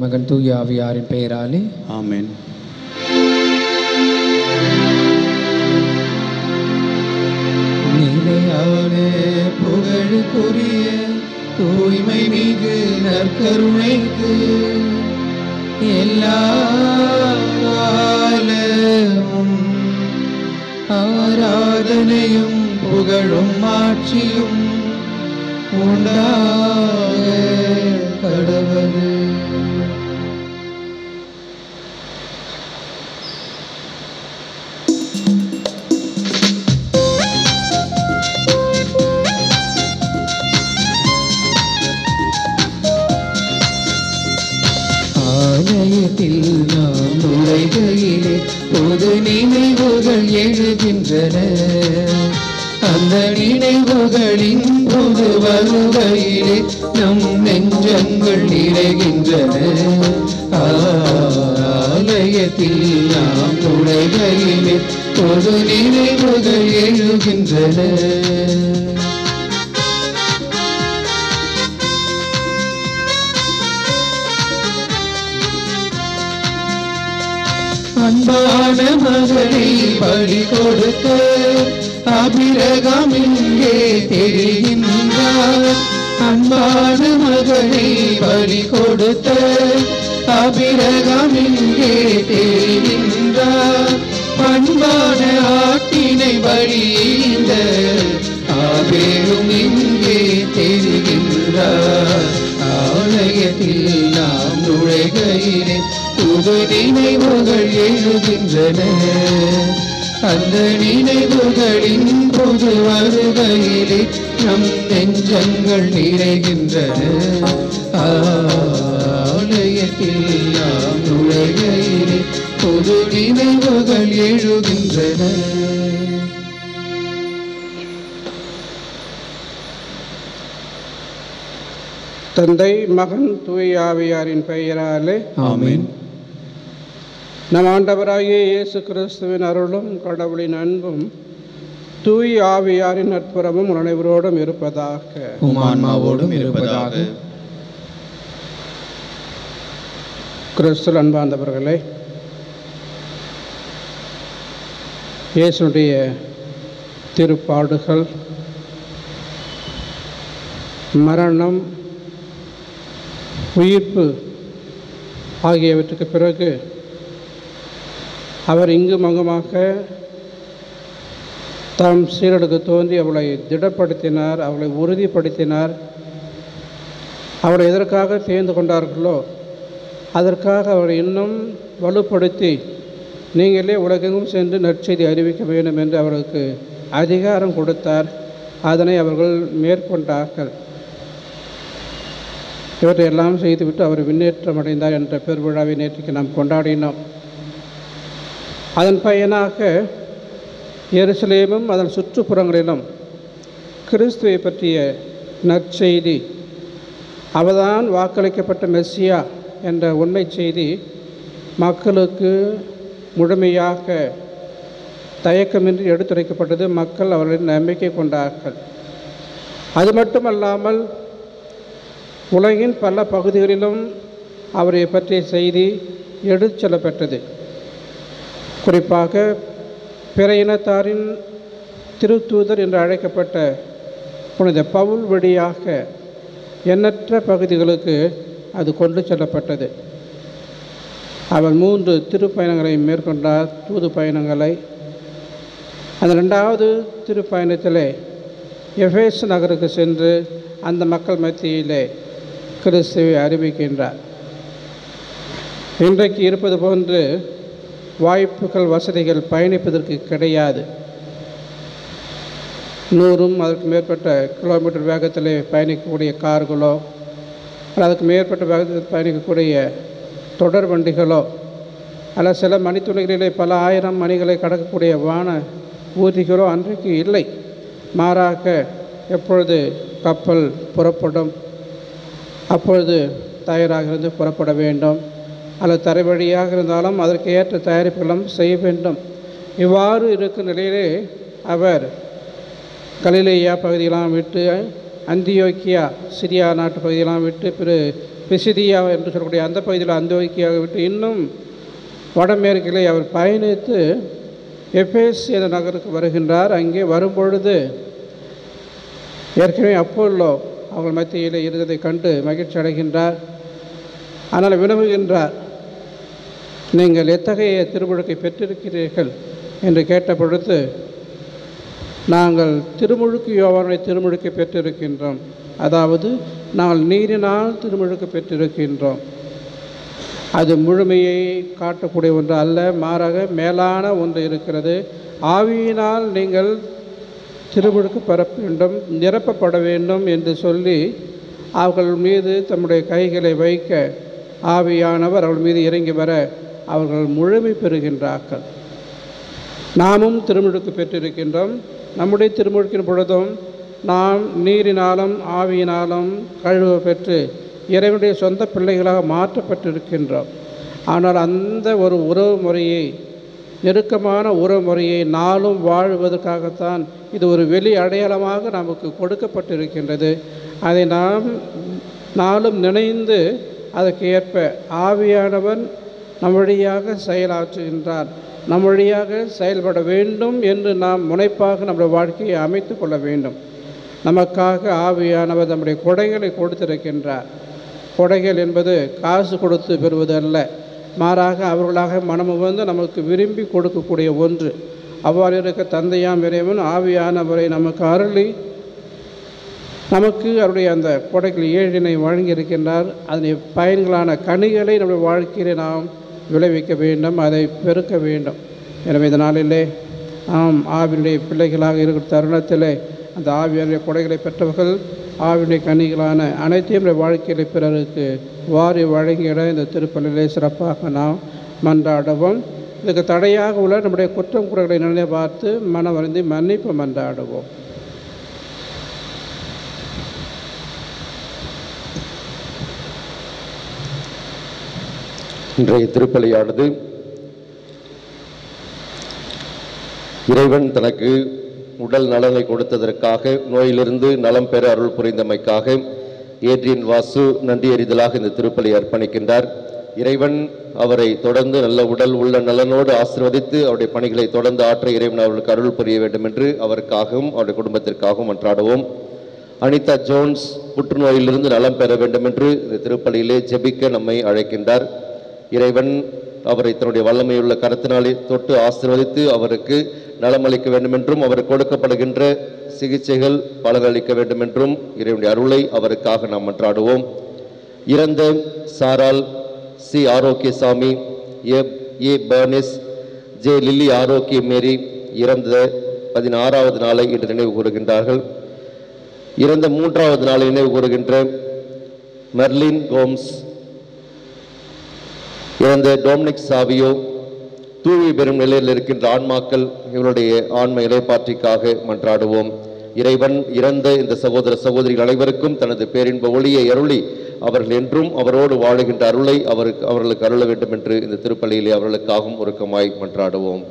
மகன் தூய ஆவியாரின் பெயராலே ஆமென் நிலையான புகழுக்குரிய தூய்மை மிகு நற்கருணைக்கு எல்லா காலமும் ஆராதனையும் புகழும் ஆட்சியும் உண்டாக கடவுள் ஆலயத்தில் நாம் நுழைகையிலே புது நினைவுகள் எழுகின்றன அந்த நினைவுகளின் புது வருகையிலே நம் நெஞ்சங்கள் நிறைகின்றன ஆலயத்தில் நாம் நுழைகையிலே புது நினைவுகள் எழுகின்றன அன்பான மகளை பலி கொடுத்த அபிரகம் இங்கே தெரிகின்றார் அன்பான மகளை பலி கொடுத்த அபிரகம் இங்கே தெரிகின்றார் பண்பான ஆட்டினை வழிந்த ஆபேரும் இங்கே தெரிகின்றார் ஆலயத்தில் நாம் நுழைகையிலே புது நினைவுகள் எழுகின்றன அந்த நினைவுகளின் புது வருகையிலே நம் நெஞ்சங்கள் நிறைகின்றன ஆலயத்தில் நாம் நுழைகையிலே புது நினைவுகள் எழுகின்றன தந்தை மகன் தூய ஆவியாரின் பெயராலே ஆமென் நம் ஆண்டவராகிய இயேசு கிறிஸ்துவின் அருளும் கடவுளின் அன்பும் தூய ஆவியாரின் நட்புறமும் உன் அனைவரோடும் இருப்பதாக உமான்மாவோடும் இருப்பதாக கிறிஸ்துவ அன்பார்ந்தவர்களே இயேசுடைய திருப்பாடுகள் மரணம் உயிர்ப்பு ஆகியவற்றுக்கு பிறகு அவர் இங்கும் அங்குமாக தாம் சீரடுக்கு தோன்றி அவளை திடப்படுத்தினார் அவளை உறுதிப்படுத்தினார் அவளை எதற்காக தேர்ந்து கொண்டார்களோ அதற்காக அவரை இன்னும் வலுப்படுத்தி நீங்களே உலகெங்கும் சென்று நற்செய்தி அறிவிக்க வேண்டும் என்று அவருக்கு அதிகாரம் கொடுத்தார் அதனை அவர்கள் மேற்கொண்டார்கள் இவற்றை எல்லாம் செய்துவிட்டு அவர் விண்ணேற்றம் அடைந்தார் என்ற பெருவிழாவை நேற்றுக்கு நாம் கொண்டாடினோம் அதன் பயனாக எருசலேமும் அதன் சுற்றுப்புறங்களிலும் கிறிஸ்துவை பற்றிய நற்செய்தி அவர்தான் வாக்களிக்கப்பட்ட மெஸ்ஸியா என்ற உண்மை செய்தி மக்களுக்கு முழுமையாக தயக்கமின்றி எடுத்துரைக்கப்பட்டது மக்கள் அவர்களின் நம்பிக்கை கொண்டார்கள் அது மட்டுமல்லாமல் உலகின் பல பகுதிகளிலும் அவரை பற்றிய செய்தி எடுத்துச் செல்லப்பட்டது குறிப்பாக பிற இனத்தாரின் திருத்தூதர் என்று அழைக்கப்பட்ட புனித பவுல் வழியாக எண்ணற்ற பகுதிகளுக்கு அது கொண்டு செல்லப்பட்டது அவர் மூன்று திருப்பயணங்களை மேற்கொண்டார் தூது பயணங்களை அந்த ரெண்டாவது திருப்பயணத்திலே எஃபேஸ் நகருக்கு சென்று அந்த மக்கள் மத்தியிலே கிறிஸ்துவை அறிவிக்கின்றார் இன்றைக்கு இருப்பது போன்று வாய்ப்புகள் வசதிகள் பயணிப்பதற்கு கிடையாது நூறும் அதற்கு மேற்பட்ட கிலோமீட்டர் வேகத்தில் பயணிக்கக்கூடிய கார்களோ அல்லது அதுக்கு மேற்பட்ட வேகத்தில் பயணிக்கக்கூடிய தொடர் வண்டிகளோ அல்ல சில மணித்துளிகளிலே பல ஆயிரம் மணிகளை கடக்கக்கூடிய வான ஊர்திகளோ அன்றைக்கு இல்லை மாறாக எப்பொழுது கப்பல் புறப்படும் அப்பொழுது தயாராக இருந்து புறப்பட வேண்டும் அல்லது தரை வழியாக இருந்தாலும் அதற்கு ஏற்ற தயாரிப்புகளும் செய்ய வேண்டும் இவ்வாறு இருக்கும் நிலையிலே அவர் கலிலேயா பகுதியெல்லாம் விட்டு அந்தியோக்கியா சிரியா நாட்டு பகுதியெல்லாம் விட்டு பிற பிசிதியா என்று சொல்லக்கூடிய அந்த பகுதியில் அந்தோக்கியாக விட்டு இன்னும் வடமேற்கிலே அவர் பயணித்து எஃபேஸ் என்ற நகருக்கு வருகின்றார் அங்கே வரும்பொழுது ஏற்கனவே அப்போல்லோ அவர்கள் மத்தியில் இருந்ததை கண்டு மகிழ்ச்சி அடைகின்றார் ஆனால் வினவுகின்றார் நீங்கள் எத்தகைய திருமுழுக்கை பெற்றிருக்கிறீர்கள் என்று கேட்ட பொழுது நாங்கள் திருமுழுக்கு யோவானை திருமுழுக்கை பெற்றிருக்கின்றோம் அதாவது நாங்கள் நீரினால் திருமுழுக்கு பெற்றிருக்கின்றோம் அது முழுமையை காட்டக்கூடிய ஒன்று அல்ல மாறாக மேலான ஒன்று இருக்கிறது ஆவியினால் நீங்கள் திருமுழுக்கு பெற வேண்டும் நிரப்பப்பட வேண்டும் என்று சொல்லி அவர்கள் மீது தம்முடைய கைகளை வைக்க ஆவியானவர் அவர்கள் மீது இறங்கி வர அவர்கள் முழுமை பெறுகின்றார்கள் நாமும் திருமுழுக்கு பெற்றிருக்கின்றோம் நம்முடைய திருமுழுக்கின் பொழுதும் நாம் நீரினாலும் ஆவியினாலும் கழுவ பெற்று இறைவனுடைய சொந்த பிள்ளைகளாக மாற்றப்பட்டிருக்கின்றோம் ஆனால் அந்த ஒரு உறவு முறையை நெருக்கமான உறவு முறையை நாளும் வாழ்வதற்காகத்தான் இது ஒரு வெளி அடையாளமாக நமக்கு கொடுக்கப்பட்டிருக்கின்றது அதை நாம் நாளும் நினைந்து அதற்கு ஏற்ப ஆவியானவன் நம் வழியாக செயலாற்றுகின்றார் நம் வழியாக செயல்பட வேண்டும் என்று நாம் முனைப்பாக நம்முடைய வாழ்க்கையை அமைத்து கொள்ள வேண்டும் நமக்காக ஆவியானவர் நம்முடைய கொடைகளை கொடுத்திருக்கின்றார் கொடைகள் என்பது காசு கொடுத்து பெறுவது அல்ல மாறாக அவர்களாக மனமு வந்து நமக்கு விரும்பி கொடுக்கக்கூடிய ஒன்று அவ்வாறு இருக்க தந்தையாம் இறைவன் ஆவியானவரை நமக்கு அருளி நமக்கு அவருடைய அந்த கொடைகள் ஏழினை வழங்கியிருக்கின்றார் அதனை பயன்களான கனிகளை நம்முடைய வாழ்க்கையிலே நாம் விளைவிக்க வேண்டும் அதை பெருக்க வேண்டும் எனவே இந்த நாளிலே நாம் ஆவினுடைய பிள்ளைகளாக இருக்கிற தருணத்திலே அந்த ஆவியானுடைய கொடைகளை பெற்றவர்கள் ஆவினுடைய கனிகளான அனைத்தையும் நம்முடைய வாழ்க்கையிலே பிறருக்கு வாரி வழங்கிட இந்த திருப்பலிலே சிறப்பாக நாம் மன்றாடுவோம் இதுக்கு தடையாக உள்ள நம்முடைய குற்றம் குறைகளை நினைவு பார்த்து மனம் வருந்தி மன்னிப்பு மன்றாடுவோம் இன்றைய திருப்பலியானது இறைவன் தனக்கு உடல் நலனை கொடுத்ததற்காக நோயிலிருந்து நலம் பெற அருள் புரிந்தமைக்காக ஏட்ரியன் வாசு நன்றியறிதலாக இந்த திருப்பலி அர்ப்பணிக்கின்றார் இறைவன் அவரை தொடர்ந்து நல்ல உடல் உள்ள நலனோடு ஆசீர்வதித்து அவருடைய பணிகளை தொடர்ந்து ஆற்ற இறைவன் அவர்களுக்கு அருள் புரிய வேண்டும் என்று அவருக்காகவும் அவருடைய குடும்பத்திற்காகவும் மன்றாடுவோம் அனிதா ஜோன்ஸ் புற்றுநோயிலிருந்து நலம் பெற வேண்டும் என்று இந்த திருப்பலியிலே ஜெபிக்க நம்மை அழைக்கின்றார் இறைவன் அவரை தன்னுடைய வல்லமையுள்ள கரத்தினாலே தொட்டு ஆசீர்வதித்து அவருக்கு நலமளிக்க வேண்டும் என்றும் அவருக்கு கொடுக்கப்படுகின்ற சிகிச்சைகள் பலனளிக்க வேண்டும் என்றும் இறைவனுடைய அருளை அவருக்காக நாம் மன்றாடுவோம் இறந்த சாரால் C Arokiasamy A A Bernice J Lily Arokia Mary இறந்த பதினாறாவது நாளை இன்று நினைவு கூறுகின்றார்கள் இறந்த மூன்றாவது நாளை நினைவு கூறுகின்ற மெர்லின் கோம்ஸ் இறந்த டொமினிக் சாவியோ தூய்மை பெறும் நிலையில் இருக்கின்ற ஆன்மாக்கள் இவருடைய ஆன்ம இலைப்பாற்றிக்காக மன்றாடுவோம் இறைவன் இறந்த இந்த சகோதர சகோதரிகள் அனைவருக்கும் தனது பேரின்ப ஒளியை அருளி அவர்கள் என்றும் அவரோடு வாழுகின்ற அருளை அவருக்கு அவர்களுக்கு அருள வேண்டும் என்று இந்த திருப்பலியிலே அவர்களுக்காகவும் உருக்கமாய் மன்றாடுவோம்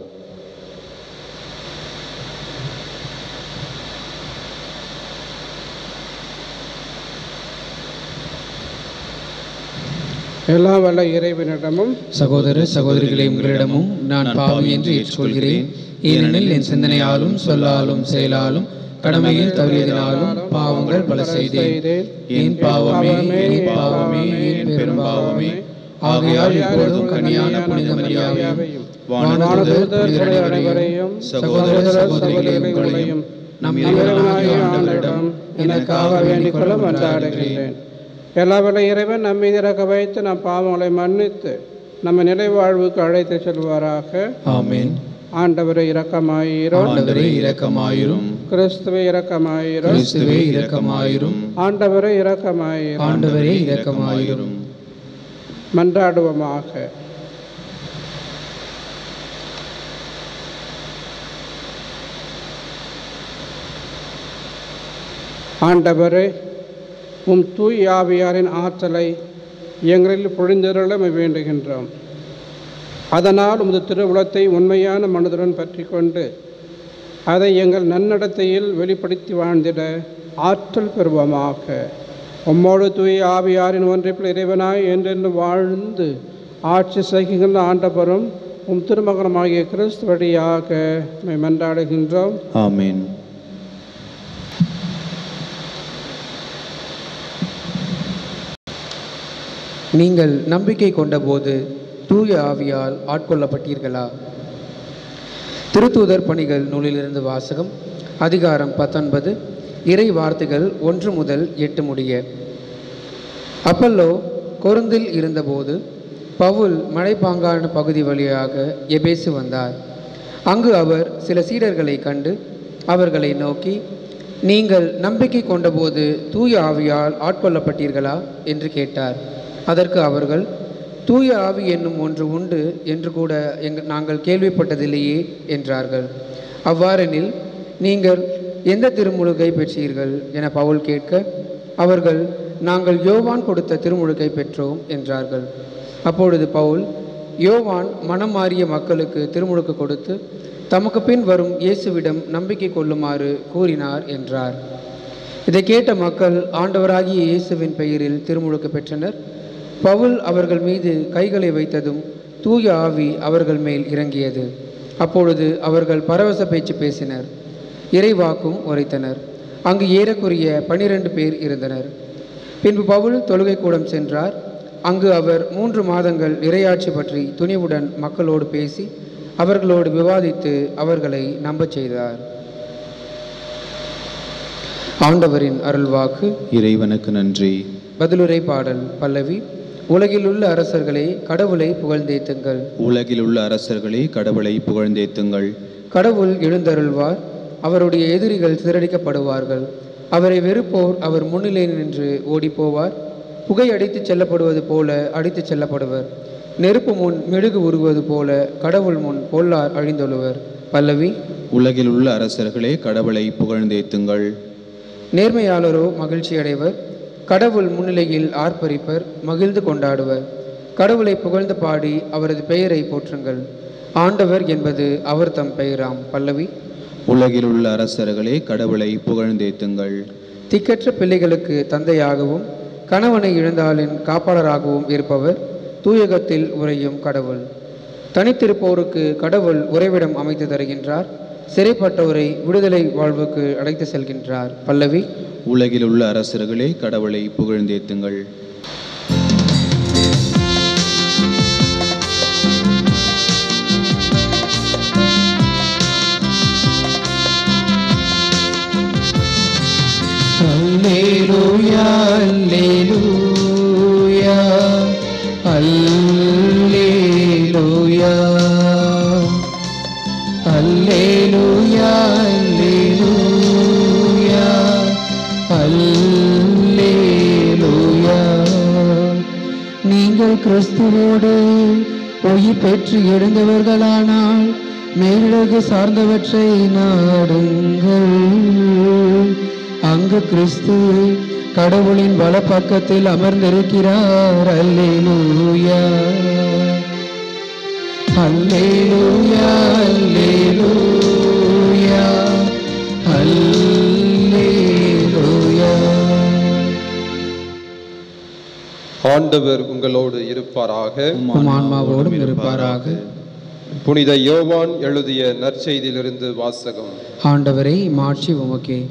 எல்லா வல்ல இறைவனிடமும் சகோதர சகோதரிகளே உங்களிடமும் நான் பாவி என்று ஏற்றுக்கொள்கிறேன் ஏனெனில் என் சிந்தனையாலும் சொல்லாலும் செயலாலும் கடமையில் தவறியதினாலும் பாவங்கள் பல செய்தேன் என் பாவமே என் பாவமே என் பெரும் பாவமே ஆகையால் இப்பொழுதும் கனியான புனித மரியாதையும் வானதூதர் புனிதர் அனைவரையும் சகோதர சகோதரிகளே உங்களையும் நம் இறைவனாகிய ஆண்டவரிடம் எனக்காக வேண்டிக் கொள்ள மன்றாடுகிறேன் எல்லா வல்ல இறைவன் நம் மீது இறக்க வைத்து நம் பாவங்களை மன்னித்து நம்ம நிலை வாழ்வுக்கு அழைத்து செல்வாராக ஆமென் ஆண்டவரை இரக்கமாயிரும் ஆண்டவரே இரக்கமாயிரும் கிறிஸ்துவை இரக்கமாயிரும் கிறிஸ்துவே இரக்கமாயிரும் ஆண்டவரை இரக்கமாயிரும் ஆண்டவரே இரக்கமாயிரும் மன்றாடுவோமாக ஆண்டவரே உம் தூய் ஆவியாரின் ஆற்றலை எங்களில் பொழிந்தருள வேண்டுகின்றோம் அதனால் உமது திருவுளத்தை உண்மையான மனதுடன் பற்றி கொண்டு அதை எங்கள் நன்னடத்தையில் வெளிப்படுத்தி வாழ்ந்திட ஆற்றல் பெறுவோமாக உம்மோடு தூய ஆவியாரின் ஒன்றிப்பில் இறைவனாய் என்றென்று வாழ்ந்து ஆட்சி செய்கின்ற ஆண்டவரும் உம் திருமகனமாகிய கிறிஸ்து வழியாக உம்மை மன்றாடுகின்றோம் ஆமென் நீங்கள் நம்பிக்கை கொண்டபோது தூய ஆவியால் ஆட்கொள்ளப்பட்டீர்களா திருத்தூதர் பணிகள் நூலிலிருந்து வாசகம் அதிகாரம் பத்தொன்பது இறை வார்த்தைகள் ஒன்று முதல் எட்டு முடிய அப்பல்லோ கொருந்தில் இருந்தபோது பவுல் மலைப்பாங்கான பகுதி வழியாக எபேசு வந்தார் அங்கு அவர் சில சீடர்களை கண்டு அவர்களை நோக்கி நீங்கள் நம்பிக்கை கொண்டபோது தூய ஆவியால் ஆட்கொள்ளப்பட்டீர்களா என்று கேட்டார் அதற்கு அவர்கள் தூய ஆவி என்னும் ஒன்று உண்டு என்று கூட எங்க நாங்கள் கேள்விப்பட்டதில்லையே என்றார்கள் அவ்வாறெனில் நீங்கள் எந்த திருமுழுகை பெற்றீர்கள் என பவுல் கேட்க அவர்கள் நாங்கள் யோவான் கொடுத்த திருமுழுகை பெற்றோம் என்றார்கள் அப்பொழுது பவுல் யோவான் மனம் மாறிய மக்களுக்கு திருமுழுக்கு கொடுத்து தமக்கு பின் வரும் இயேசுவிடம் நம்பிக்கை கொள்ளுமாறு கூறினார் என்றார் இதை கேட்ட மக்கள் ஆண்டவராகிய இயேசுவின் பெயரில் திருமுழுக்கு பெற்றனர் பவுல் அவர்கள் மீது கைகளை வைத்ததும் தூய ஆவி அவர்கள் மேல் இறங்கியது அப்பொழுது அவர்கள் பரவச பேச்சு பேசினர் இறைவாக்கும் உரைத்தனர் அங்கு ஏறக்குறைய பனிரெண்டு பேர் இருந்தனர் பின்பு பவுல் தொழுகை கூடம் சென்றார் அங்கு அவர் மூன்று மாதங்கள் இறையாட்சி பற்றி துணிவுடன் மக்களோடு பேசி அவர்களோடு விவாதித்து அவர்களை நம்பச் செய்தார் ஆண்டவரின் அருள்வாக்கு இறைவனுக்கு நன்றி பதிலுரை பாடல் பல்லவி உலகிலுள்ள அரசர்களே கடவுளை புகழ்ந்தேத்துங்கள் உலகில் உள்ள அரசர்களே கடவுளை புகழ்ந்தேத்துங்கள் கடவுள் எழுந்தருள்வார் அவருடைய எதிரிகள் சிதறடிக்கப்படுவார்கள் அவரை வெறுப்போர் அவர் முன்னிலை நின்று ஓடிப்போவார் புகை அடித்துச் செல்லப்படுவது போல அடித்துச் செல்லப்படுவர் நெருப்பு முன் மெழுகு உருவது போல கடவுள் முன் பொல்லார் அழிந்தொழுவர் பல்லவி உலகில் உள்ள அரசர்களே கடவுளை புகழ்ந்தேத்துங்கள் நேர்மையாளரோ மகிழ்ச்சி அடைவர் கடவுள் முன்னிலையில் ஆர்ப்பரிப்பர் மகிழ்ந்து கொண்டாடுவர் கடவுளை புகழ்ந்து பாடி அவரது பெயரை போற்றுங்கள் ஆண்டவர் என்பது அவர் தம் பெயராம் பல்லவி உலகில் உள்ள அரசர்களே கடவுளை புகழ்ந்தேத்துங்கள் திக்கற்ற பிள்ளைகளுக்கு தந்தையாகவும் கணவனை இழந்தாலின் காப்பாளராகவும் இருப்பவர் தூயகத்தில் உறையும் கடவுள் தனித்திருப்போருக்கு கடவுள் உறைவிடம் அமைத்து தருகின்றார் சிறைப்பட்டோரை விடுதலை வாழ்வுக்கு அழைத்து செல்கின்றார் பல்லவி உலகில் உள்ள அரசர்களே கடவுளை புகழ்ந்தேத்துங்கள் அல்லேலூயா அல்லேலூயா அல்லேலூயா அல்லேலூயா அல்லேலூயா அல்லேலூயா நீங்கள் கிறிஸ்துவோடு உயிர் பெற்று எழுந்தவர்களானால் மேலகு சார்ந்தவற்றை நாடுங்கள் அங்கு கிறிஸ்து கடவுளின் வலப்பக்கத்தில் அமர்ந்திருக்கிறார் அல்லேலூயா அல்லேலூயா அல்லேலூயா அல்லேலூயா ஆண்டவர் உங்களோடு இருப்பாராக உம் ஆன்மாவோடும் இருப்பாராக புனித யோவான் எழுதிய நற்செய்தியிலிருந்து வாசகம் ஆண்டவரை மாட்சி உமக்கே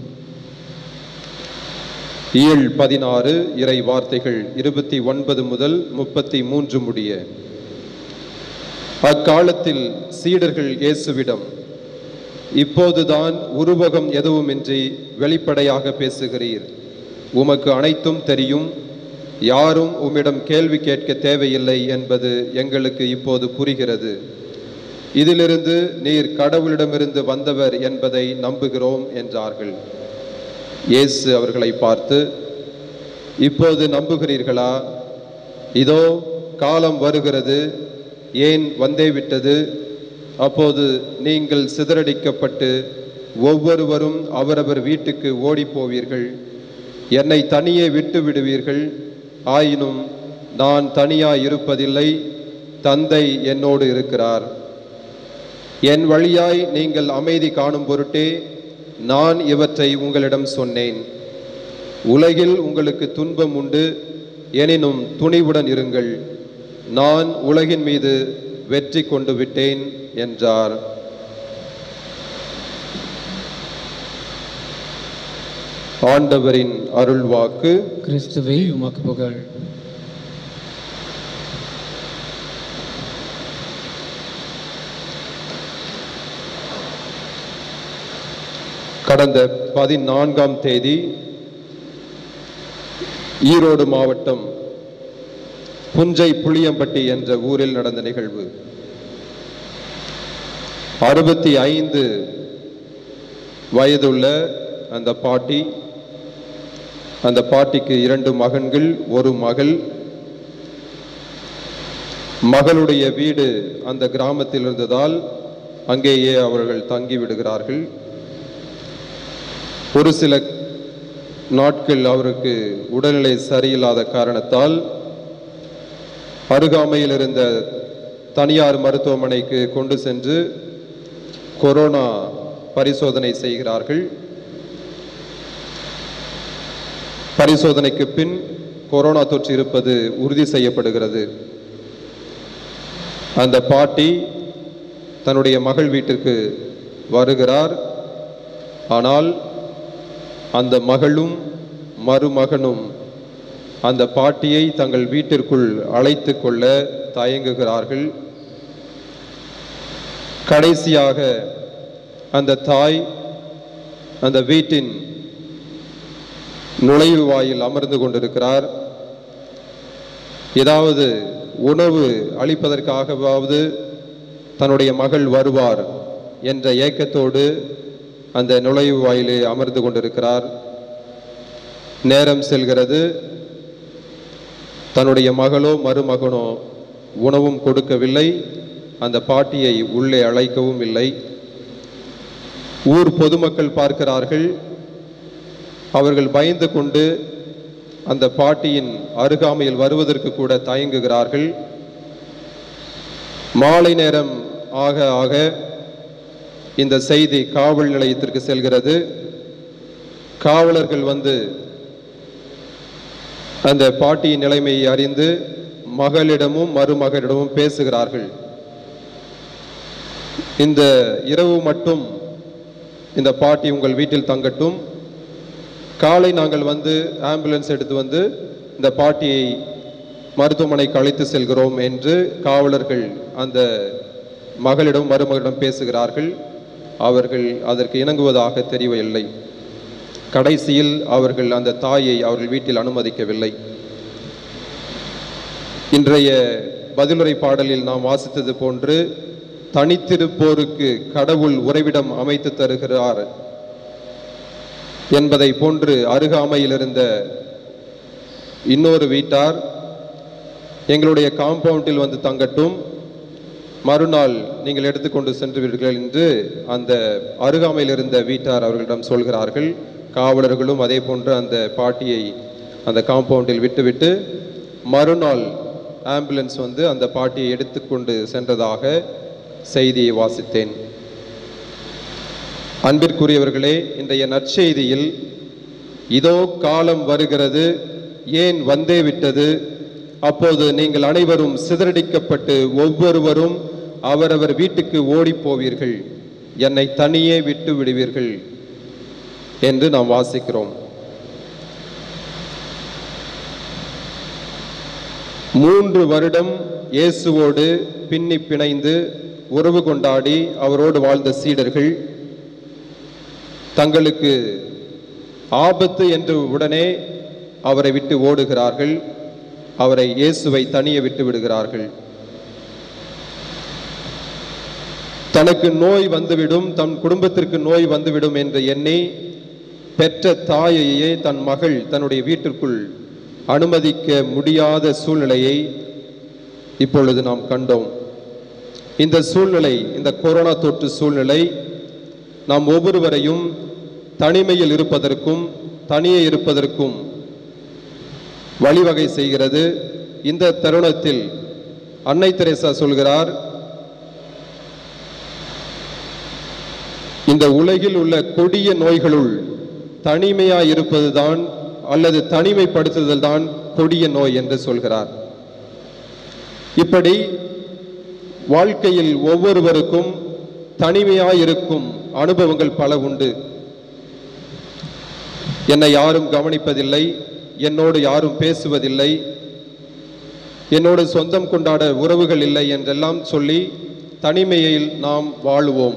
இயல் பதினாறு இறை வார்த்தைகள் இருபத்தி ஒன்பது முதல் முப்பத்தி மூன்று முடிய அக்காலத்தில் சீடர்கள் இயேசுவிடம் இப்போதுதான் உருவகம் எதுவுமின்றி வெளிப்படையாக பேசுகிறீர் உமக்கு அனைத்தும் தெரியும் யாரும் உம்மிடம் கேள்வி கேட்க தேவையில்லை என்பது எங்களுக்கு இப்போது புரிகிறது இதிலிருந்து நீர் கடவுளிடமிருந்து வந்தவர் என்பதை நம்புகிறோம் என்றார்கள் இயேசு அவர்களை பார்த்து இப்போது நம்புகிறீர்களா இதோ காலம் வருகிறது ஏன் வந்தே விட்டது அப்போது நீங்கள் சிதறடிக்கப்பட்டு ஒவ்வொருவரும் அவரவர் வீட்டுக்கு ஓடிப் போவீர்கள் என்னை தனியே விட்டு விடுவீர்கள் ஆயினும் நான் தனியாய் இருப்பதில்லை தந்தை என்னோடு இருக்கிறார் என் வழியாய் நீங்கள் அமைதி காணும் பொருட்டே நான் இவற்றை உங்களிடம் சொன்னேன் உலகில் உங்களுக்கு துன்பம் உண்டு எனினும் துணிவுடன் இருங்கள் நான் உலகின் மீது வெற்றி கொண்டு விட்டேன் என்றார் ஆண்டவரின் அருள்வாக்கு கிறிஸ்துவே உமக்கு புகழ் கடந்த பதினான்காம் தேதி ஈரோடு மாவட்டம் புஞ்சை புளியம்பட்டி என்ற ஊரில் நடந்த நிகழ்வு அறுபத்தி ஐந்து வயதுள்ள அந்த பாட்டி அந்த பாட்டிக்கு இரண்டு மகன்கள் ஒரு மகள் மகளுடைய வீடு அந்த கிராமத்தில் இருந்ததால் அங்கேயே அவர்கள் தங்கி விடுகிறார்கள் ஒரு சில நாட்கள் அவருக்கு உடல்நிலை சரியில்லாத காரணத்தால் அருகாமையில் இருந்த தனியார் மருத்துவமனைக்கு கொண்டு சென்று கொரோனா பரிசோதனை செய்கிறார்கள் பரிசோதனைக்கு பின் கொரோனா தொற்று இருப்பது உறுதி செய்யப்படுகிறது அந்த பாட்டி தன்னுடைய மகள் வீட்டிற்கு வருகிறார் ஆனால் அந்த மகளும் மருமகனும் அந்த பாட்டியை தங்கள் வீட்டிற்குள் அழைத்து கொள்ள தயங்குகிறார்கள் கடைசியாக அந்த தாய் அந்த வீட்டின் நுழைவு வாயில் அமர்ந்து கொண்டிருக்கிறார் ஏதாவது உணவு அளிப்பதற்காகவாவது தன்னுடைய மகள் வருவார் என்ற ஏக்கத்தோடு அந்த நுழைவு வாயிலே அமர்ந்து கொண்டிருக்கிறார் நேரம் செல்கிறது தன்னுடைய மகளோ மருமகனோ உணவும் கொடுக்கவில்லை அந்த பாட்டியை உள்ளே அழைக்கவும் இல்லை ஊர் பொதுமக்கள் பார்க்கிறார்கள் அவர்கள் பயந்து கொண்டு அந்த பாட்டியின் அருகாமையில் வருவதற்கு கூட தயங்குகிறார்கள் மாலை நேரம் ஆக ஆக இந்த செய்தி காவல் நிலையத்திற்கு செல்கிறது காவலர்கள் வந்து அந்த பாட்டியின் நிலைமையை அறிந்து மகளிடமும் மருமகளிடமும் பேசுகிறார்கள் இந்த இரவு மட்டும் இந்த பாட்டி உங்கள் வீட்டில் தங்கட்டும் காலை நாங்கள் வந்து ஆம்புலன்ஸ் எடுத்து வந்து இந்த பாட்டியை மருத்துவமனைக்கு அழைத்து செல்கிறோம் என்று காவலர்கள் அந்த மகளிடம் மருமகளிடம் பேசுகிறார்கள் அவர்கள் அதற்கு இணங்குவதாக தெரியவில்லை கடைசியில் அவர்கள் அந்த தாயை அவர்கள் வீட்டில் அனுமதிக்கவில்லை இன்றைய பதிலுரை பாடலில் நாம் வாசித்தது போன்று தனித்திருப்போருக்கு கடவுள் உறைவிடம் அமைத்து தருகிறார் என்பதை போன்று அருகாமையில் இருந்த இன்னொரு வீட்டார் எங்களுடைய காம்பவுண்டில் வந்து தங்கட்டும் மறுநாள் நீங்கள் எடுத்துக்கொண்டு சென்றுவீர்கள் என்று அந்த அருகாமையில் இருந்த வீட்டார் அவர்களிடம் சொல்கிறார்கள் காவலர்களும் அதே போன்று அந்த பாட்டியை அந்த காம்பவுண்டில் விட்டுவிட்டு மறுநாள் ஆம்புலன்ஸ் வந்து அந்த பாட்டியை எடுத்துக்கொண்டு சென்றதாக செய்தியை வாசித்தேன் அன்பிற்குரியவர்களே இன்றைய நற்செய்தியில் இதோ காலம் வருகிறது ஏன் வந்தே விட்டது அப்போது நீங்கள் அனைவரும் சிதறடிக்கப்பட்டு ஒவ்வொருவரும் அவரவர் வீட்டுக்கு ஓடிப் போவீர்கள் என்னை தனியே விட்டு விடுவீர்கள் என்று நாம் வாசிக்கிறோம் மூன்று வருடம் இயேசுவோடு பின்னி பிணைந்து உறவு கொண்டாடி அவரோடு வாழ்ந்த சீடர்கள் தங்களுக்கு ஆபத்து என்று உடனே அவரை விட்டு ஓடுகிறார்கள் அவரை இயேசுவை தனியே விட்டு விடுகிறார்கள் தனக்கு நோய் வந்துவிடும் தன் குடும்பத்திற்கு நோய் வந்துவிடும் என்று எண்ணி பெற்ற தாயையே தன் மகள் தன்னுடைய வீட்டிற்குள் அனுமதிக்க முடியாத சூழ்நிலையை இப்பொழுது நாம் கண்டோம் இந்த சூழ்நிலை இந்த கொரோனா தொற்று சூழ்நிலை நாம் ஒவ்வொருவரையும் தனிமையில் இருப்பதற்கும் தனியே இருப்பதற்கும் வழிவகை செய்கிறது இந்த தருணத்தில் அன்னை தெரேசா சொல்கிறார் இந்த உலகில் உள்ள கொடிய நோய்களுள் தனிமையாய் இருப்பதுதான் அல்லது தனிமைப்படுத்துதல் தான் கொடிய நோய் என்று சொல்கிறார் இப்படி வாழ்க்கையில் ஒவ்வொருவருக்கும் தனிமையாயிருக்கும் அனுபவங்கள் பல உண்டு என்னை யாரும் கவனிப்பதில்லை என்னோடு யாரும் பேசுவதில்லை என்னோடு சொந்தம் கொண்டாட உறவுகள் இல்லை என்றெல்லாம் சொல்லி தனிமையில் நாம் வாழுவோம்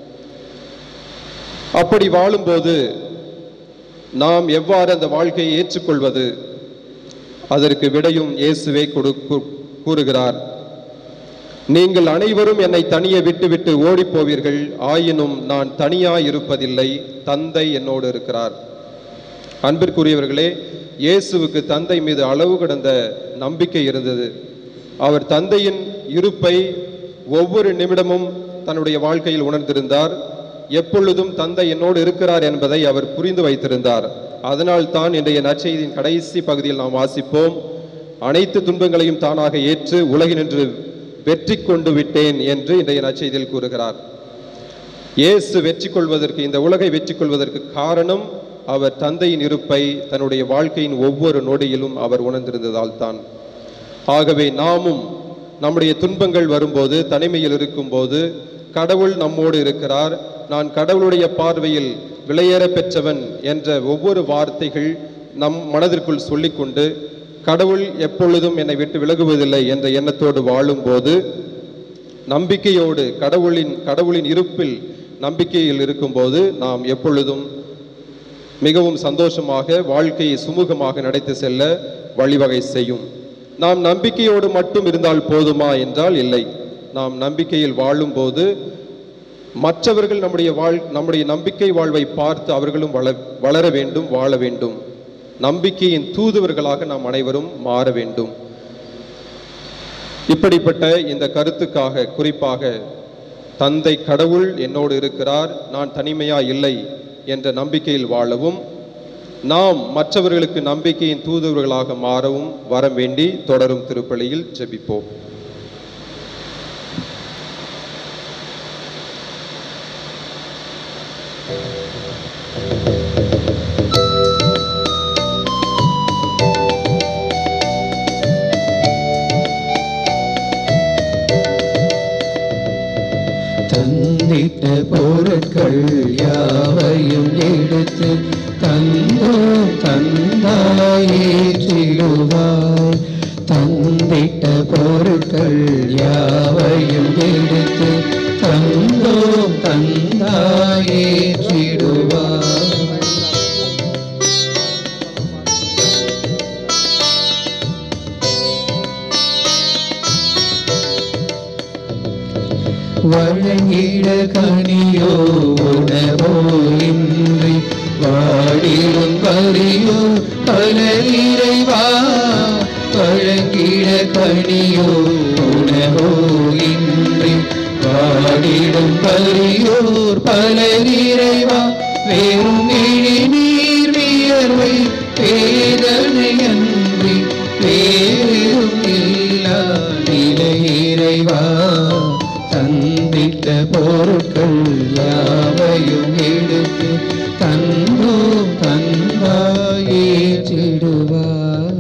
அப்படி வாழும்போது நாம் எவ்வாறு அந்த வாழ்க்கையை ஏற்றுக்கொள்வது அதற்கு விடையும் இயேசுவே கொடு கூ- கூறுகிறார் நீங்கள் அனைவரும் என்னை தனியே விட்டுவிட்டு ஓடிப் போவீர்கள் ஆயினும் நான் தனியாய் இருப்பதில்லை தந்தை என்னோடு இருக்கிறார் அன்பிற்குரியவர்களே இயேசுவுக்கு தந்தை மீது அளவு கடந்த நம்பிக்கை இருந்தது அவர் தந்தையின் இருப்பை ஒவ்வொரு நிமிடமும் தன்னுடைய வாழ்க்கையில் உணர்ந்திருந்தார் எப்பொழுதும் தந்தை என்னோடு இருக்கிறார் என்பதை அவர் புரிந்து வைத்திருந்தார் அதனால் தான் இன்றைய நற்செய்தியின் கடைசி பகுதியில் நாம் வாசிப்போம் அனைத்து துன்பங்களையும் தானாக ஏற்று உலகினின்று வெற்றி கொண்டு விட்டேன் என்று இன்றைய நற்செய்தியில் கூறுகிறார் இயேசு வெற்றி கொள்வதற்கு இந்த உலகை வெற்றி கொள்வதற்கு காரணம் அவர் தந்தையின் இருப்பை தன்னுடைய வாழ்க்கையின் ஒவ்வொரு நொடியிலும் அவர் உணர்ந்திருந்ததால் தான் ஆகவே நாமும் நம்முடைய துன்பங்கள் வரும்போது தனிமையில் இருக்கும்போது கடவுள் நம்மோடு இருக்கிறார் நான் கடவுளுடைய பார்வையில் விலையேற பெற்றவன் என்ற ஒவ்வொரு வார்த்தைகள் நம் மனதிற்குள் சொல்லிக்கொண்டு கடவுள் எப்பொழுதும் என்னை விட்டு விலகுவதில்லை என்ற எண்ணத்தோடு வாழும்போது நம்பிக்கையோடு கடவுளின் கடவுளின் இருப்பில் நம்பிக்கையில் இருக்கும்போது நாம் எப்பொழுதும் மிகவும் சந்தோஷமாக வாழ்க்கையை சுமூகமாக நடத்தி செல்ல வழிவகை செய்யும் நாம் நம்பிக்கையோடு மட்டும் இருந்தால் போதுமா என்றால் இல்லை நாம் நம்பிக்கையில் வாழும்போது மற்றவர்கள் நம்முடைய வாழ் நம்முடைய நம்பிக்கை வாழ்வை பார்த்து அவர்களும் வள வளர வேண்டும் வாழ வேண்டும் நம்பிக்கையின் தூதுவர்களாக நாம் அனைவரும் மாற வேண்டும் இப்படிப்பட்ட இந்த கருத்துக்காக குறிப்பாக தந்தை கடவுள் என்னோடு இருக்கிறார் நான் தனிமையா இல்லை என்ற நம்பிக்கையில் வாழவும் நாம் மற்றவர்களுக்கு நம்பிக்கையின் தூதுவர்களாக மாறவும் வரம் வேண்டி தொடரும் திருப்பலியில் ஜெபிப்போம் தந்திட்ட பொருட்கள் யாவையும் எடுத்து தந்தோம் தந்தாயேற்றிடுவாய் தந்திட்ட பொருட்கள் யாவையும் எடுத்து தந்தோம் தந்தாயேற்றிடுவாய் வழங்கிட கனியோ உணவோ இன்றி வாடிடும் பரியோ பல இறைவா வழங்கிட கனியோ உணவோ இன்றி வாடிடும் பரியோர் பல இறைவா வேறும் இழி நீர் வியர்வை வேதனை அன்றி வேறும் இல்லா நிலை இறைவா தந்திட்ட பொருட்கள் யாவையும் எடுத்து தந்தோம் தந்தாயேற்றிடுவார்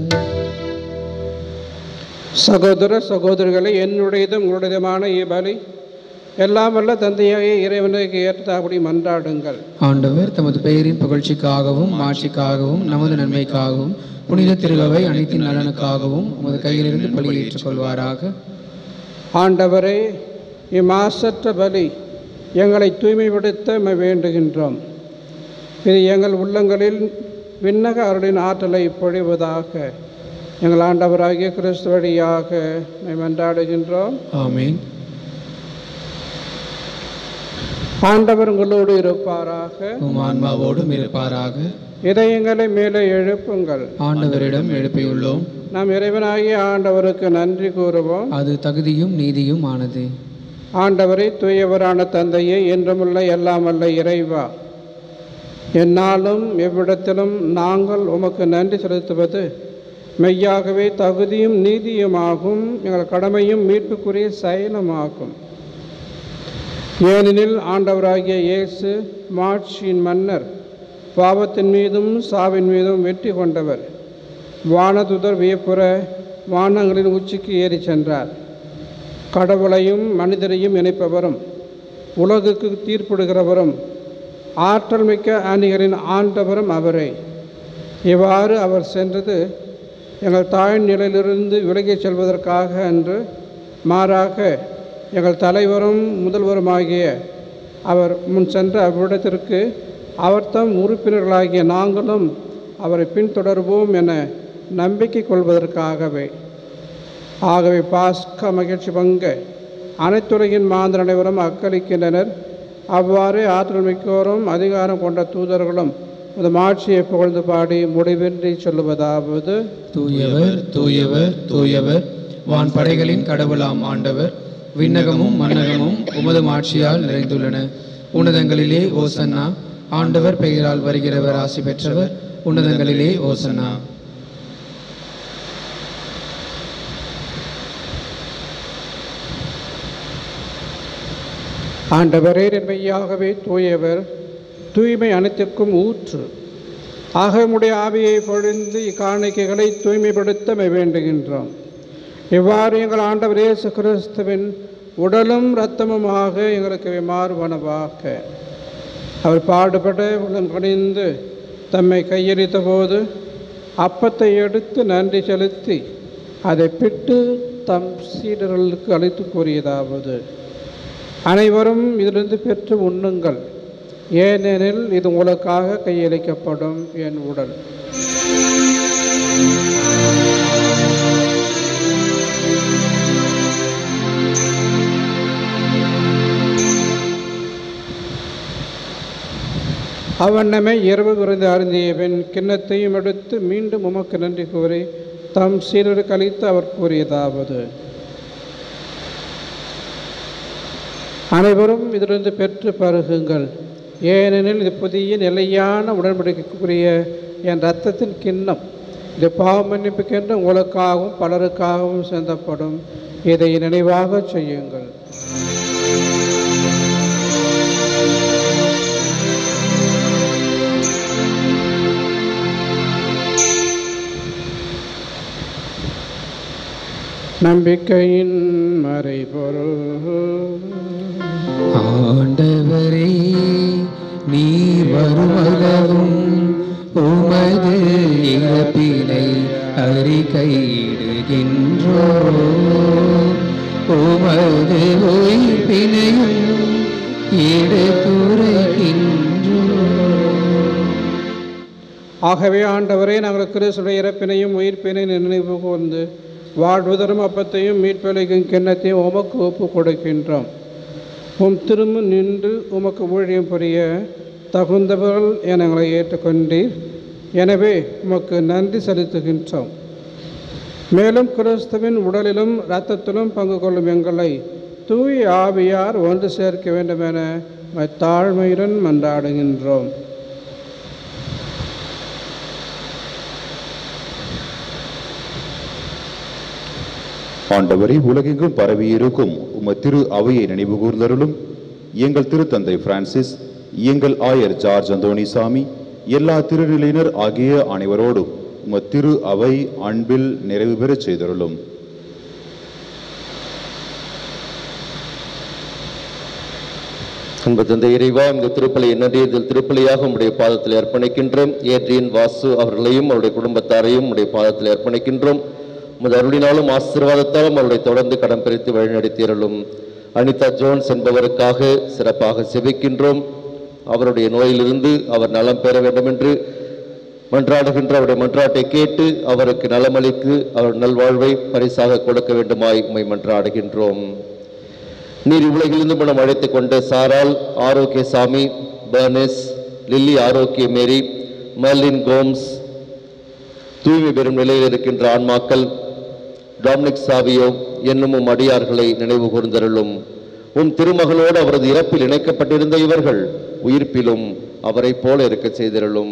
சகோதர சகோதரிகளை என்னுடையதும் உங்களுடையதுமான இவ்வலி எல்லாம் வல்ல தந்தையாகிய இறைவனுக்கு ஏற்றபடி மன்றாடுங்கள் ஆண்டவர் தமது பெயரின் புகழ்ச்சிக்காகவும் மாட்சிக்காகவும் நமது நன்மைக்காகவும் புனித திருகவை அனைத்தின் நலனுக்காகவும் உமது கையிலிருந்து பலி ஏற்றுக்கொள்வாராக ஆண்டவரே இம்மாசற்ற பலி எங்களை தூய்மைப்படுத்த உம்மை வேண்டுகின்றோம் இது எங்கள் உள்ளங்களில் விண்ணக அருளின் ஆற்றலை பொழிவதாக எங்கள் ஆண்டவராகிய கிறிஸ்து வழியாக உம்மை மன்றாடுகின்றோம் ஆமென் ஆண்டவர் உங்களோடு இருப்பாராக உம் ஆன்மாவோடும் இருப்பாராக இதயங்களை மேலே எழுப்புங்கள் ஆண்டவரிடம் எழுப்பியுள்ளோம் நாம் இறைவனாகிய ஆண்டவருக்கு நன்றி கூறுவோம் அது தகுதியும் நீதியும் ஆனது ஆண்டவரே தூயவரான தந்தையே என்றுமுள்ள எல்லாம் வல்ல இறைவா என்னாலும் எவ்விடத்திலும் நாங்கள் உமக்கு நன்றி செலுத்துவது மெய்யாகவே தகுதியும் நீதியுமாகும் எங்கள் கடமையும் மீட்புக்குரிய செயலுமாகும் ஏனெனில் ஆண்டவராகிய இயேசு மாட்சியின் மன்னர் பாவத்தின் மீதும் சாவின் மீதும் வெற்றி கொண்டவர் வானதுதர் வியப்புற வானங்களின் உச்சிக்கு ஏறி சென்றார் கடவுளையும் மனிதரையும் இணைப்பவரும் உலகுக்கு தீர்ப்பிடுகிறவரும் ஆற்றல் மிக்க அணிகளின் ஆண்டவரும் அவரே இவ்வாறு அவர் சென்றது எங்கள் தாய் நிலையிலிருந்து விலகிச் செல்வதற்காக அன்று மாறாக எங்கள் தலைவரும் முதல்வருமாகிய அவர் முன் சென்ற அவ்விடத்திற்கு அவர் தம் உறுப்பினர்களாகிய நாங்களும் அவரை பின்தொடர்வோம் என நம்பிக்கை கொள்வதற்காகவே ஆகவே பாஸ்க மகிழ்ச்சி பங்க அனைத்துலகின் மாந்தர் அனைவரும் அக்களிக்கின்றனர் அவ்வாறு ஆற்றல் மிக்கோரும் அதிகாரம் கொண்ட தூதர்களும் இந்த மாட்சியை புகழ்ந்து பாடி முடிவின்றி சொல்லுவதாவது தூயவர் தூயவர் தூயவர் வான் படைகளின் கடவுளாம் ஆண்டவர் விண்ணகமும் மன்னகமும் உமது ஆட்சியால் நிறைந்துள்ளன உன்னதங்களிலே ஓசன்னா ஆண்டவர் பெயரால் வருகிறவர் ஆசி பெற்றவர் உன்னதங்களிலே ஓசன்னா ஆண்டவரே மெய்யாகவே தூயவர் தூய்மை அனைத்திற்கும் ஊற்று ஆகமுடைய ஆவியை பொழிந்து இக்காணிக்கைகளை தூய்மைப்படுத்த மெய் வேண்டுகின்றோம் இவ்வாறு எங்கள் ஆண்டவர் இயேசு கிறிஸ்துவின் உடலும் இரத்தமுமாக எங்களுக்கு மாறுவனவாக அவர் பாடுபட உடன் கணிந்து தம்மை கையளித்த போது அப்பத்தை எடுத்து நன்றி செலுத்தி அதை பிட்டு தம் சீடர்களுக்கு அழைத்து கூறியதாவது அனைவரும் இதிலிருந்து பெற்று உண்ணுங்கள் ஏனெனில் இது உங்களுக்காக கையளிக்கப்படும் என் உடல் அவண்ணமே இரவு விருந்து அருந்திய பின் கிண்ணத்தையும் எடுத்து மீண்டும் உமக்கு நன்றி கூறி தம் சீரருக்கு அளித்து அவர் கூறியதாவது அனைவரும் இதிலிருந்து பெற்று பருகுங்கள் ஏனெனில் இது புதிய நிலையான உடன்படிக்கைக்குரிய என் இரத்தத்தின் கிண்ணம் இது பாவ மன்னிப்புக்கென்று உங்களுக்காகவும் பலருக்காகவும் சிந்தப்படும் இதை நினைவாக செய்யுங்கள் நம்பிக்கையின் மறைபொருள் ஆண்டவரே நீர் வருமளவும் உமது இறப்பினை அறிக்கையிடுகின்றோ உமது உயிர்ப்பினையும் எடுத்துரைக்கின்றோ ஆகவே ஆண்டவரே நாங்கள் கிறிஸ்துடைய இறப்பினையும் உயிர்ப்பினையும் நினைவு கூர்ந்து வாழ்வதரும் அப்பத்தையும் மீட்பளிக்கும் கிண்ணத்தையும் உமக்கு ஒப்பு கொடுக்கின்றோம் உம் திரும்ப நின்று உமக்கு ஊழியம் புரிய தகுந்தவர்கள் என எங்களை ஏற்றுக்கொண்டீர் எனவே உமக்கு நன்றி செலுத்துகின்றோம் மேலும் கிறிஸ்துவின் உடலிலும் இரத்தத்திலும் பங்கு கொள்ளும் எங்களை தூய் ஆவியார் ஒன்று சேர்க்க வேண்டும் என உம்மை தாழ்மையுடன் மன்றாடுகின்றோம் ஆண்டவரே உலகெங்கும் பரவியிருக்கும் உம திரு அவையை நினைவு கூர்ந்தருளும் எங்கள் திருத்தந்தை பிரான்சிஸ் எங்கள் ஆயர் ஜார்ஜ் அந்தோணிசாமி எல்லா திருநிலையினர் ஆகிய அனைவரோடும் உம திரு அவை அன்பில் நிறைவு பெறச் செய்தருளும் அன்பு தந்தை இறைவா இந்த திருப்பலி நன்றியதில் திருப்பலியாக உடைய பாதத்தில் அர்ப்பணிக்கின்றோம் ஏற்றியன் வாசு அவர்களையும் அவருடைய குடும்பத்தாரையும் உடைய பாதத்தில் அர்ப்பணிக்கின்றோம் உமது அருளினாலும் ஆசீர்வாதத்தாலும் அவருடைய தொடர்ந்து கடம் பிரித்து வழிநடத்தியருளும் அனிதா ஜோன்ஸ் என்பவருக்காக சிறப்பாக செபிக்கின்றோம் அவருடைய நோயிலிருந்து அவர் நலம் பெற வேண்டும் என்று மன்றாடுகின்ற அவருடைய மன்றாட்டை கேட்டு அவருக்கு நலமளித்து அவர் நல்வாழ்வை பரிசாக கொடுக்க வேண்டுமாய் உம்மை மன்றாடுகின்றோம் நீர் உலகிலிருந்து மனம் அழைத்துக் கொண்ட சாரால் ஆரோக்கியசாமி பர்னஸ் லில்லி ஆரோக்கிய மேரி மர்லின் கோம்ஸ் தூய்மை பெறும் நிலையில் இருக்கின்ற ஆன்மாக்கள் டாமினிக் சாவியோ என்னும் உம் அடியார்களை நினைவு கூர்ந்தருளும் உம் திருமகளோடு அவரது இறப்பில் இணைக்கப்பட்டிருந்த இவர்கள் உயிர்ப்பிலும் அவரைப் போல இருக்கச் செய்திருளும்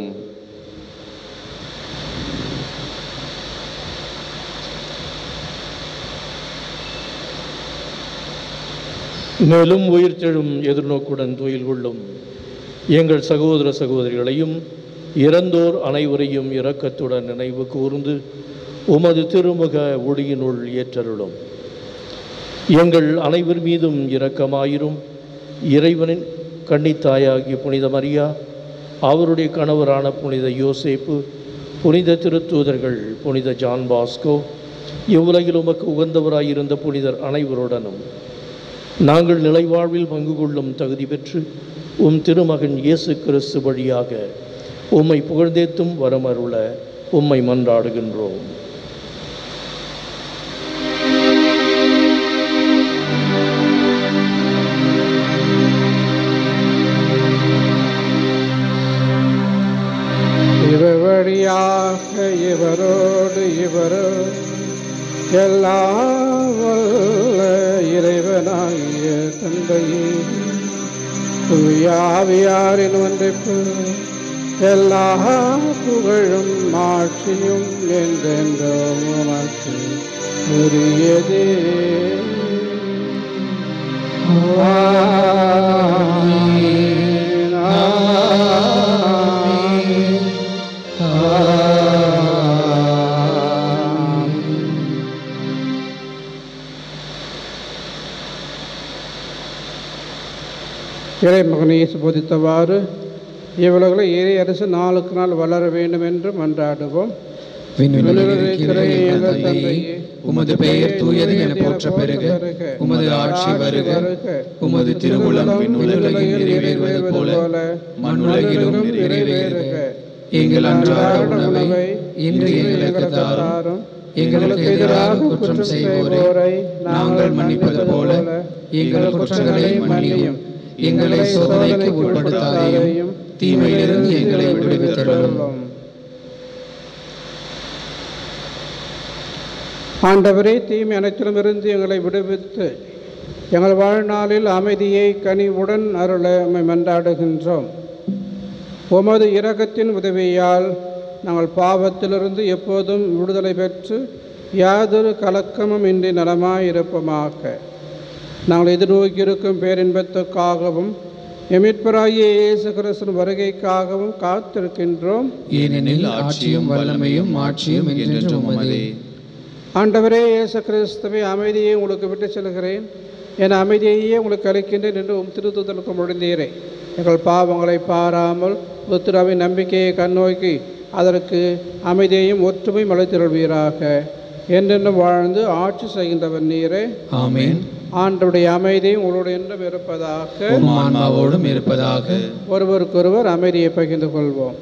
மேலும் உயிர்த்தெழும் எதிர்நோக்குடன் துயில் கொள்ளும் எங்கள் சகோதர சகோதரிகளையும் இறந்தோர் அனைவரையும் இரக்கத்துடன் நினைவு கூர்ந்து உமது திருமுக ஒளியினுள் ஏற்றருளும் எங்கள் அனைவர் மீதும் இரக்கமாயிரும் இறைவனின் கன்னித்தாயாகிய புனித மரியா அவருடைய கணவரான புனித யோசேப்பு புனித திருத்தூதர்கள் புனித ஜான் பாஸ்கோ இவ்வுலகில் உமக்கு உகந்தவராயிருந்த புனிதர் அனைவருடனும் நாங்கள் நிலைவாழ்வில் பங்கு கொள்ளும் தகுதி பெற்று உம் திருமகன் இயேசு கிறிஸ்து வழியாக உம்மை புகழ்ந்தேத்தும் வரமருள உம்மை மன்றாடுகின்றோம் இவர் வழியாக இவரோடு இவரோ எல்லாம் வல்ல இறைவனாகிய தந்தையே தூயாவியாரின் ஒன்றைப்பு எல்லா புகழும் ஆட்சியும் என்றென்றும் உமக்கு உரியதே ஆமென். ஆமென். ஆமென். இறைமகனை இயேசு போதித்தவாறு இவ்வுலகில் இறை அரசு நாளுக்கு நாள் வளர வேண்டும் என்று மன்றாடுவோம் விண்ணுலகில் இருக்கிற எங்கள் தந்தையே உமது பெயர் தூயது என போற்ற பெருக உமது ஆட்சி வருக உமது திருவுளம் விண்ணுலகில் நிறைவேறுவது போல மண்ணுலகிலும் நிறைவேறுக எங்கள் அன்றாட உணவை இன்று எங்களுக்கு தாரும் எங்களுக்கு எதிராக குற்றம் செய்வோரை நாங்கள் மன்னிப்பது போல எங்கள் குற்றங்களை மன்னியும் எங்களை சோதனைக்கு உட்படுத்தாதையும் தீமையிலிருந்து எங்களை விடுவித்தருளும் ஆண்டவரே தீமை அனைத்திலும் இருந்து எங்களை விடுவித்து எங்கள் வாழ்நாளில் அமைதியை கனிவுடன் அருள உம்மை மன்றாடுகின்றோம் உமது இரக்கத்தின் உதவியால் நாங்கள் பாவத்திலிருந்து எப்போதும் விடுதலை பெற்று யாதொரு கலக்கமும் இன்றி நலமாயிருப்போமாக நாங்கள் எதிர்நோக்கியிருக்கும் பேரின்பத்துக்காகவும் எமிட்பராகிய இயேசு கிறிஸ்துவின் வருகைக்காகவும் காத்திருக்கின்றோம் ஏனெனில் ஆட்சியும் வல்லமையும் ஆட்சியும் என்றென்றும் உமதே ஆண்டவரே இயேசு கிறிஸ்துவை அமைதியை உங்களுக்கு விட்டு செல்கிறேன் என் அமைதியையே உங்களுக்கு அளிக்கின்றேன் என்று உம் திருத்துதலுக்கு முடிந்தீரே எங்கள் பாவங்களை பாராமல் உத்திராவின் நம்பிக்கையை கண்ணோக்கி அதற்கு அமைதியையும் ஒற்றுமையும் அளித்திருள்வீராக என்றென்றும் வாழ்ந்து ஆட்சி செய்கின்றவர் நீரே ஆமென் ஆண்டவருடைய அமைதியும் உங்களுடைய என்றும் இருப்பதாக உம் ஆன்மாவோடும் இருப்பதாக ஒருவருக்கொருவர் அமைதியை பகிர்ந்து கொள்வோம்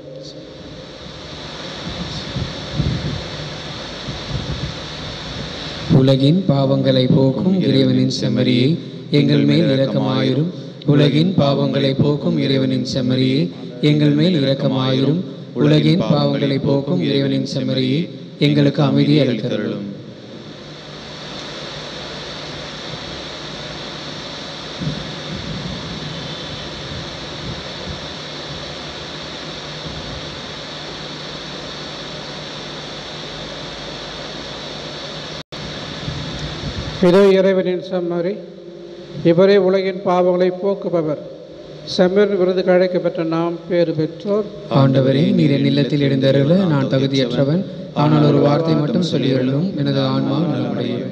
உலகின் பாவங்களை போக்கும் இறைவனின் செம்மறியே எங்கள் மேல் இரக்கமாயிரும் உலகின் பாவங்களை போக்கும் இறைவனின் செம்மறியே எங்கள் மேல் இரக்கமாயிரும் உலகின் பாவங்களை போக்கும் இறைவனின் செம்மறியே எங்களுக்கு அமைதி அளித்தருளும் இதோ இறைவனின் செம்மறி இவரே உலகின் பாவங்களை போக்குபவர் செம்மறி விருதுக்கு அழைக்கப்பட்ட நாம் பேறு பெற்றோர் ஆண்டவரே நீர் என் இல்லத்தில் எழுந்தருள நான் தகுதியற்றவன் ஆனால் ஒரு வார்த்தை மட்டும் சொல்லியருளும் எனது ஆன்மா நலமடையும்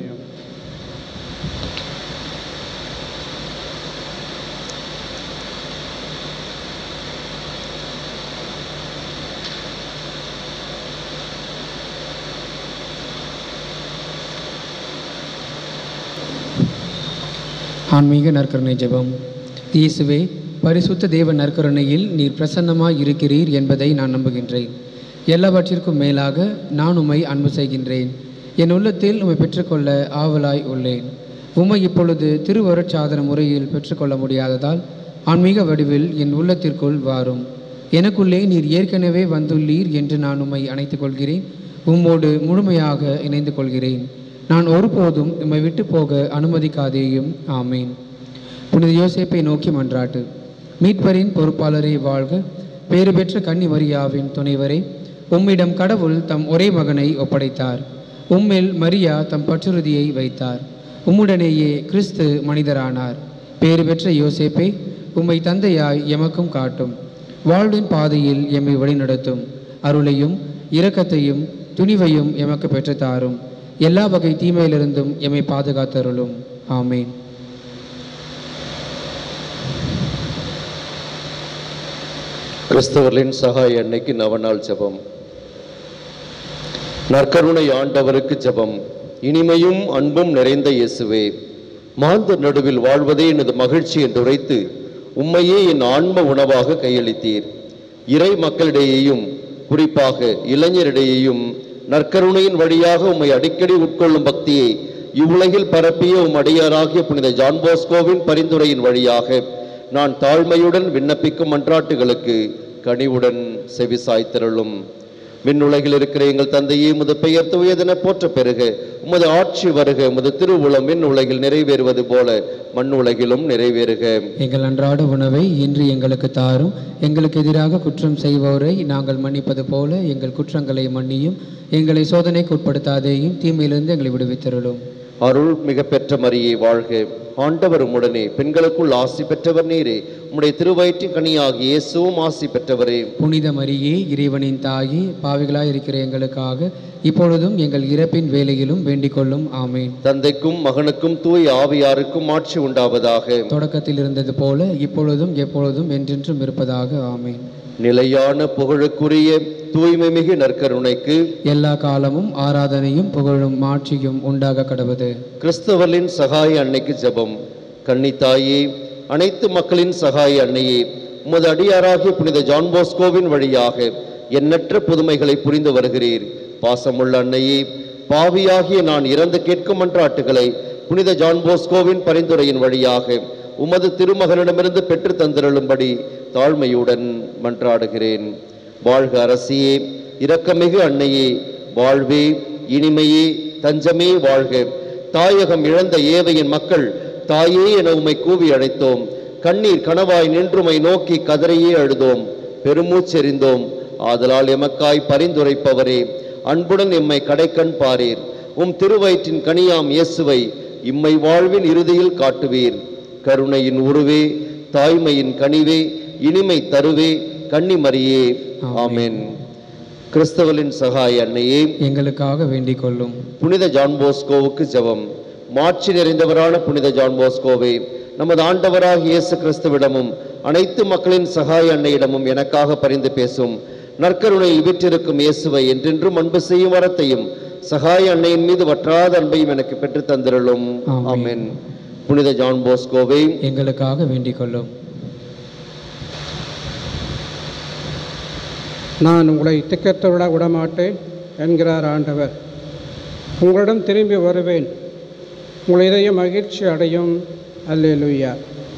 ஆன்மீக நற்கருணை ஜெபம் இயேசுவே பரிசுத்த தேவ நற்கருணையில் நீர் பிரசன்னமாய் இருக்கிறீர் என்பதை நான் நம்புகின்றேன் எல்லாவற்றிற்கும் மேலாக நான் உம்மை அன்பு செய்கின்றேன் என் உள்ளத்தில் உம்மை பெற்றுக்கொள்ள ஆவலாய் உள்ளேன் உம்மை இப்பொழுது திருவருட்சாதன முறையில் பெற்றுக்கொள்ள முடியாததால் ஆன்மீக வடிவில் என் உள்ளத்திற்குள் வாரும் எனக்குள்ளே நீர் ஏற்கனவே வந்துள்ளீர் என்று நான் உம்மை அணைத்துக் கொள்கிறேன் உம்மோடு முழுமையாக இணைந்து கொள்கிறேன் நான் ஒருபோதும் உம்மை விட்டு போக அனுமதிக்காதேயும் ஆமேன் புனித யோசேப்பை நோக்கி மன்றாட்டு மீட்பரின் பொறுப்பாளரே வாழ்க பேறு பெற்ற கன்னி மரியாவின் துணைவரே உம்மிடம் கடவுள் தம் ஒரே மகனை ஒப்படைத்தார் உம்மில் மரியா தம் பற்றுறுதியை வைத்தார் உம்முடனேயே கிறிஸ்து மனிதரானார் பேறு பெற்ற யோசேப்பே உம்மை தந்தையாய் எமக்கும் காட்டும் வாழ்வின் பாதையில் எம்மை வழிநடத்தும் அருளையும் இரக்கத்தையும் துணிவையும் எமக்கு பெற்றுத் தாரும் எல்லா வகை தீமையிலிருந்தும் எம்மை பாதுகாத்தருளும் ஆமேன் கிறிஸ்தவர்களின் சகாய அன்னைக்கு நவநாள் ஜெபம் நற்கருணை ஆண்டவருக்கு ஜெபம் இனிமையும் அன்பும் நிறைந்த இயேசுவே மாந்தர் நடுவில் வாழ்வதே எனது மகிழ்ச்சி என்று உரைத்து உம்மையே என் ஆன்ம உணவாக கையளித்தீர் இறை மக்களிடையேயும் குறிப்பாக இளைஞரிடையேயும் நற்கருணையின் வழியாக உம்மை அடிக்கடி உட்கொள்ளும் பக்தியை இவ்வுலகில் பரப்பிய உம் அடியாராகிய புனித ஜான் போஸ்கோவின் பரிந்துரையின் வழியாக நான் தாழ்மையுடன் விண்ணப்பிக்கும் மன்றாட்டுகளுக்கு கனிவுடன் செவிசாய்த்திரளும் விண்ணுலகில் இருக்கிற எங்கள் தந்தையே உமது பெயர் தூயதென போற்ற பெருக உமது ஆட்சி வருக உமது திருவுளம் விண் உலகில் நிறைவேறுவது போல மண் உலகிலும் நிறைவேறுக எங்கள் அன்றாட உணவை இன்று எங்களுக்கு தாரும் எங்களுக்கு எதிராக குற்றம் செய்வோரை நாங்கள் மன்னிப்பது போல எங்கள் குற்றங்களை மன்னியும் எங்களை சோதனைக்கு உட்படுத்தாதேயும் தீமையிலிருந்து எங்களை விடுவித்தருளும் அருள் மிக பெற்ற மரியே வாழ்க ஆண்டவர் உடனே பெண்களுக்குள் ஆசி பெற்றவர் நீரே உம்முடைய திருவயிற்றின் கனியாகிய இயேசுவும் ஆசி பெற்றவரே புனித மரியே இறைவனின் தாயே பாவிகளாய் இருக்கிற எங்களுக்காக இப்பொழுதும் எங்கள் இறப்பின் வேலையிலும் வேண்டிக் கொள்ளும் ஆமேன் தந்தைக்கும் மகனுக்கும் தூய் ஆவியாருக்கும் ஆட்சி உண்டாவதாக தொடக்கத்தில் இருந்தது போல இப்பொழுதும் எப்பொழுதும் என்றென்றும் இருப்பதாக ஆமேன் நிலையான புகழுக்குரிய தூய்மை மிகு நற்கருணைக்கு எல்லா காலமும் ஆராதனையும் புகழும் மாட்சியும் உண்டாக கடவுது கிறிஸ்தவர்களின் சகாய அன்னைக்கு ஜெபம் கன்னித்தாயே அனைத்து மக்களின் சகாய அன்னையே உமது அடியாராகிய புனித ஜான் போஸ்கோவின் வழியாக எண்ணற்ற புதுமைகளை புரிந்து வருகிறீர் பாசமுள்ள அன்னையே பாவியாகிய நான் இறந்து கேட்கும் மன்றாட்டுகளை புனித ஜான் போஸ்கோவின் பரிந்துரையின் வழியாக உமது திருமகனிடமிருந்து பெற்று தந்திரளும்படி தாழ்மையுடன் மன்றாடுகிறேன் வாழ்க அரசியே இரக்கமிகு அன்னையே வாழ்வே இனிமையே தஞ்சமே வாழ்க தாயகம் இழந்த ஏவையின் மக்கள் தாயே என உம்மை கூவி அழைத்தோம் கண்ணீர் கனவாய் நின்றுமை நோக்கி கதறையே அழுதோம் பெருமூச்செறிந்தோம் ஆதலால் எமக்காய் பரிந்துரைப்பவரே அன்புடன் எம்மை கடைக்கண் பாரீர் உம் திருவயிற்றின் கனியாம் இயேசுவை இம்மை வாழ்வின் இறுதியில் காட்டுவீர் கருணையின் உருவே தாய்மையின் கனிவே இனிமை தருவே கன்னிமரியே ஆமென் கிறிஸ்தவலின் சகாய அன்னையே எங்களுக்காக வேண்டிக் கொள்ளும் புனித ஜான் போஸ்கோவுக்கு ஜெபம் மாட்சி நிறைந்தவரான புனித ஜான் போஸ்கோவே நமது ஆண்டவராகிய இயேசு கிறிஸ்துவிடமும் அனைத்து மக்களின் சகாய அன்னையிடமும் எனக்காக பரிந்து பேசும் நற்கருணையில் விற்றிருக்கும் இயேசுவை என்றென்றும் அன்பு செய்யும் வரத்தையும் சகாய அன்னையின் மீது வற்றாத அன்பையும் எனக்கு பெற்றுத் தந்திரலும் ஆமென். ஆமென் புனித ஜான் போஸ்கோவை எங்களுக்காக வேண்டிக் கொள்ளும் நான் உங்களை திக்கற்றவிட விடமாட்டேன் என்கிறார் ஆண்டவர் உங்களிடம் திரும்பி வருவேன் உங்கள் இதயம் மகிழ்ச்சி அடையும் அல்லேலூயா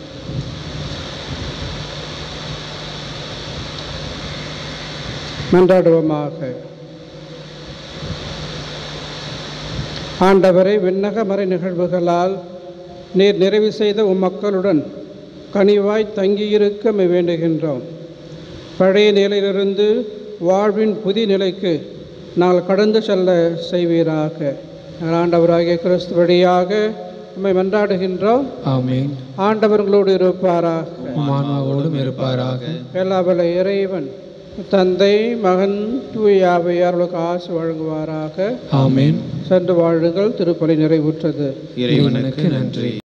மன்றாடுவோமாக ஆண்டவரை விண்ணக மறை நிகழ்வுகளால் நீர் நிறைவு செய்த உம் மக்களுடன் கனிவாய் தங்கியிருக்க மை வேண்டுகின்றோம் பழைய நிலையிலிருந்து வாழ்வின் புதிய நிலைக்கு நாங்கள் கடந்து செல்ல செய்வீராக நாங்கள் ஆண்டவராகிய கிறிஸ்து வழியாக உம்மை மன்றாடுகின்றோம் ஆமேன் ஆண்டவர்களோடு இருப்பாராக மான்மாவோடும் இருப்பாராக எல்லாவல்ல இறைவன் தந்தை மகன் தூயாவையார்களுக்கு ஆசை வழங்குவாராக ஆமேன் சென்று வாழுங்கள் திருப்பலி நிறைவுற்றது இறைவனுக்கு நன்றி